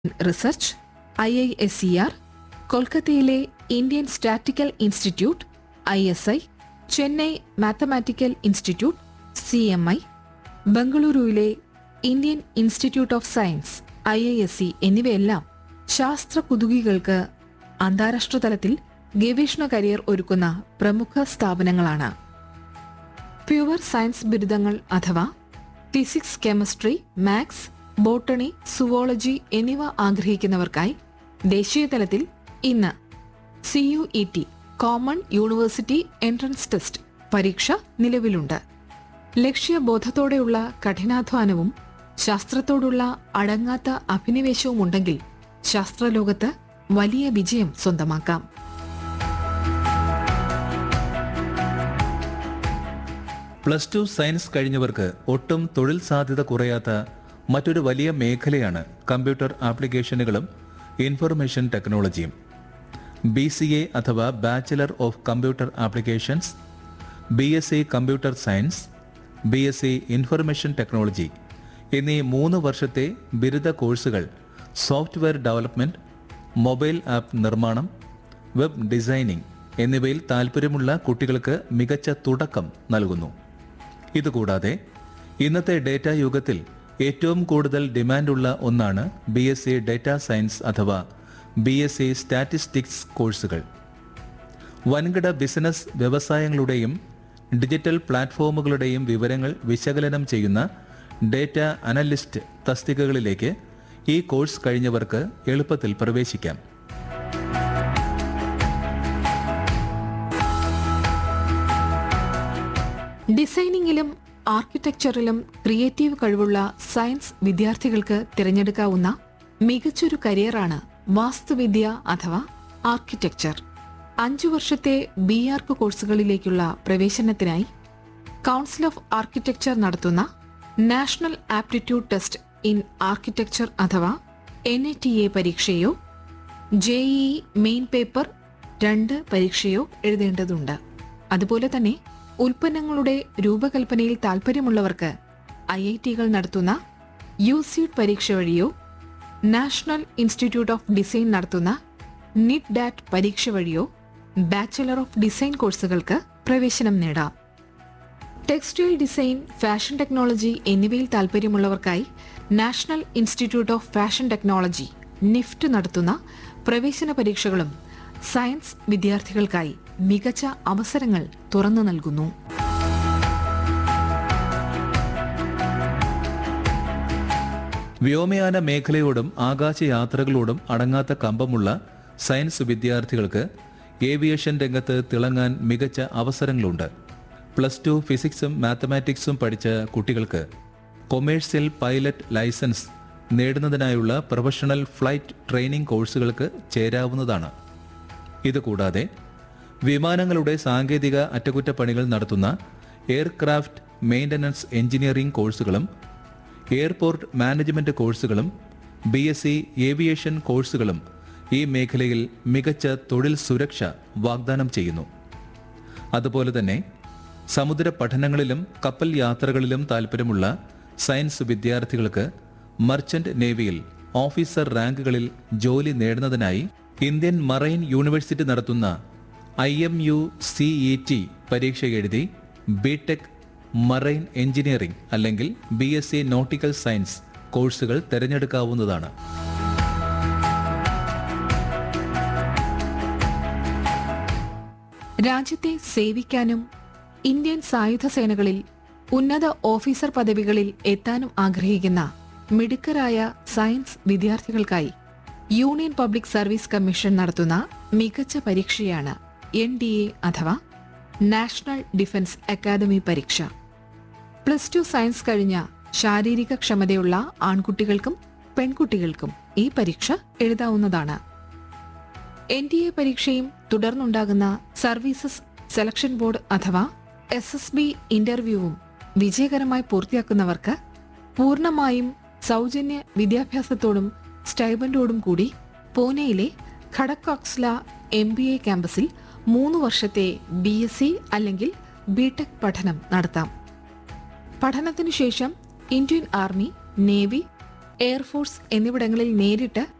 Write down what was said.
research I I S C R കൊൽക്കത്തയിലെ Indian statistical institute I S I Chennai mathematical institute C M I ബംഗളൂരുവിലെ Indian institute of science I I S C എന്നിവയെല്ലാം ശാസ്ത്ര കുതുകികൾക്ക് അന്താരാഷ്ട്ര തലത്തിൽ ഗവേഷണ career ഒരുക്കുന്ന പ്രമുഖ സ്ഥാപനങ്ങളാണ് പ്യുവർ സയൻസ് ബിരുദങ്ങൾ അഥവാ physics chemistry maths botany zoology എന്നിവ ആഗ്രഹിക്കുന്നവർക്കായി ദേശീയ തലത്തിൽ ഇന്ന് C U E T common university entrance test പരീക്ഷ നിലവിലുണ്ട് ലക്ഷ്യബോധത്തോടെയുള്ള കഠിനാധ്വാനവും ശാസ്ത്രത്തോടുള്ള അടങ്ങാത്ത അഭിനിവേശവും ഉണ്ടെങ്കിൽ ശാസ്ത്രലോകത്ത് വലിയ വിജയം സ്വന്തമാക്കാം പ്ലസ് ടു സയൻസ് കഴിഞ്ഞവർക്ക് ഒട്ടും തൊഴിൽ സാധ്യത കുറയാത്ത മറ്റൊരു വലിയ മേഖലയാണ് കമ്പ്യൂട്ടർ ആപ്ലിക്കേഷനുകളും ഇൻഫർമേഷൻ ടെക്നോളജിയും ബി സി എ അഥവാ bachelor of computer applications B S C computer science B S C information technology എന്നീ മൂന്ന് വർഷത്തെ ബിരുദ കോഴ്സുകൾ സോഫ്റ്റ്വെയർ ഡെവലപ്മെന്റ് മൊബൈൽ ആപ്പ് നിർമ്മാണം വെബ് ഡിസൈനിംഗ് എന്നിവയിൽ താൽപ്പര്യമുള്ള കുട്ടികൾക്ക് മികച്ച തുടക്കം നൽകുന്നു ഇതുകൂടാതെ ഇന്നത്തെ ഡേറ്റ യുഗത്തിൽ ഏറ്റവും കൂടുതൽ ഡിമാൻഡുള്ള ഒന്നാണ് B S C data science അഥവാ ബി എസ് സി സ്റ്റാറ്റിസ്റ്റിക്സ് കോഴ്സുകൾ വൻകിട ബിസിനസ് വ്യവസായങ്ങളുടെയും ഡിജിറ്റൽ പ്ലാറ്റ്ഫോമുകളുടെയും വിവരങ്ങൾ വിശകലനം ചെയ്യുന്ന ഡേറ്റ അനലിസ്റ്റ് തസ്തികകളിലേക്ക് ഈ കോഴ്സ് കഴിഞ്ഞവർക്ക് എളുപ്പത്തിൽ പ്രവേശിക്കാം ഡിസൈനിങ്ങിലും ആർക്കിടെക്ചറിലും ക്രിയേറ്റീവ് കഴിവുള്ള സയൻസ് വിദ്യാർത്ഥികൾക്ക് തിരഞ്ഞെടുക്കാവുന്ന മികച്ചൊരു കരിയറാണ് വാസ്തുവിദ്യ അഥവാ ആർക്കിടെക്ചർ അഞ്ചു വർഷത്തെ ബി ആർക്ക് കോഴ്സുകളിലേക്കുള്ള പ്രവേശനത്തിനായി കൗൺസിൽ ഓഫ് ആർക്കിടെക്ചർ നടത്തുന്ന national aptitude test in architecture അഥവാ എൻ എ ടി എ പരീക്ഷയോ ജെഇ മെയിൻ പേപ്പർ രണ്ട് പരീക്ഷയോ എഴുതേണ്ടതുണ്ട് അതുപോലെ തന്നെ ഉൽപ്പന്നങ്ങളുടെ രൂപകൽപ്പനയിൽ താൽപ്പര്യമുള്ളവർക്ക് ഐ ഐ ടികൾ നടത്തുന്ന യു സീഡ് പരീക്ഷ വഴിയോ നാഷണൽ ഇൻസ്റ്റിറ്റ്യൂട്ട് ഓഫ് ഡിസൈൻ നടത്തുന്ന നിറ്റ് ഡാറ്റ് പരീക്ഷ വഴിയോ ബാച്ചലർ ഓഫ് ഡിസൈൻ കോഴ്സുകൾക്ക് പ്രവേശനം നേടാം ടെക്സ്റ്റൈൽ ഡിസൈൻ ഫാഷൻ ടെക്നോളജി എന്നിവയിൽ താൽപ്പര്യമുള്ളവർക്കായി national institute of fashion technology NIFT നടത്തുന്ന പ്രവേശന പരീക്ഷകളും സയൻസ് വിദ്യാർത്ഥികൾക്കായി മികച്ച അവസരങ്ങൾ തുറന്നു നൽകുന്നു വ്യോമയാന മേഖലയോടും ആകാശയാത്രകളോടും അടങ്ങാത്ത കമ്പമുള്ള സയൻസ് വിദ്യാർത്ഥികൾക്ക് ഏവിയേഷൻ രംഗത്ത് തിളങ്ങാൻ മികച്ച അവസരങ്ങളുണ്ട് പ്ലസ് ടു ഫിസിക്സും മാത്തമാറ്റിക്സും പഠിച്ച കുട്ടികൾക്ക് കൊമേഴ്സ്യൽ പൈലറ്റ് ലൈസൻസ് നേടുന്നതിനായുള്ള പ്രൊഫഷണൽ ഫ്ലൈറ്റ് ട്രെയിനിംഗ് കോഴ്സുകൾക്ക് ചേരാവുന്നതാണ് ഇതുകൂടാതെ വിമാനങ്ങളുടെ സാങ്കേതിക അറ്റകുറ്റപ്പണികൾ നടത്തുന്ന എയർക്രാഫ്റ്റ് മെയിൻ്റനൻസ് എഞ്ചിനീയറിംഗ് കോഴ്സുകളും എയർപോർട്ട് മാനേജ്മെന്റ് കോഴ്സുകളും ബി എസ് സി ഏവിയേഷൻ കോഴ്സുകളും ഈ മേഖലയിൽ മികച്ച തൊഴിൽ സുരക്ഷ വാഗ്ദാനം ചെയ്യുന്നു അതുപോലെ തന്നെ സമുദ്ര പഠനങ്ങളിലും കപ്പൽ യാത്രകളിലും താൽപ്പര്യമുള്ള സയൻസ് വിദ്യാർത്ഥികൾക്ക് മർച്ചന്റ് നേവിയിൽ ഓഫീസർ റാങ്കുകളിൽ ജോലി നേടുന്നതിനായി ഇന്ത്യൻ മറൈൻ യൂണിവേഴ്സിറ്റി നടത്തുന്ന I M U C E T പരീക്ഷ എഴുതി ബിടെക് മറൈൻ എഞ്ചിനീയറിംഗ് അല്ലെങ്കിൽ B S C nautical science കോഴ്സുകൾ തിരഞ്ഞെടുക്കാവുന്നതാണ് രാജ്യത്തെ സേവിക്കാനും ഇന്ത്യൻ സായുധ സേനകളിൽ ഉന്നത ഓഫീസർ പദവികളിൽ എത്താനും ആഗ്രഹിക്കുന്ന മിടുക്കരായ സയൻസ് വിദ്യാർത്ഥികൾക്കായി യൂണിയൻ പബ്ലിക് സർവീസ് കമ്മീഷൻ നടത്തുന്ന മികച്ച പരീക്ഷയാണ് എൻ ഡി എ അഥവാ നാഷണൽ ഡിഫൻസ് അക്കാദമി പരീക്ഷ പ്ലസ് ടു സയൻസ് കഴിഞ്ഞ ശാരീരിക ക്ഷമതയുള്ള ആൺകുട്ടികൾക്കും പെൺകുട്ടികൾക്കും ഈ പരീക്ഷ എഴുതാവുന്നതാണ് എൻ ഡി എ പരീക്ഷയും തുടർന്നുണ്ടാകുന്ന സർവീസസ് സെലക്ഷൻ ബോർഡ് അഥവാ എസ് എസ് ബി ഇന്റർവ്യൂവും വിജയകരമായി പൂർത്തിയാക്കുന്നവർക്ക് പൂർണ്ണമായും സൗജന്യ വിദ്യാഭ്യാസത്തോടും സ്റ്റൈബൻഡോടും കൂടി പൂനെയിലെ ഖടക്കോക്സ്ല എം ബി എ ക്യാമ്പസിൽ മൂന്ന് വർഷത്തെ ബി എസ് സി അല്ലെങ്കിൽ ബിടെക് പഠനം നടത്താം പഠനത്തിനു ശേഷം ഇന്ത്യൻ ആർമി നേവി എയർഫോഴ്സ് എന്നിവിടങ്ങളിൽ നേരിട്ട്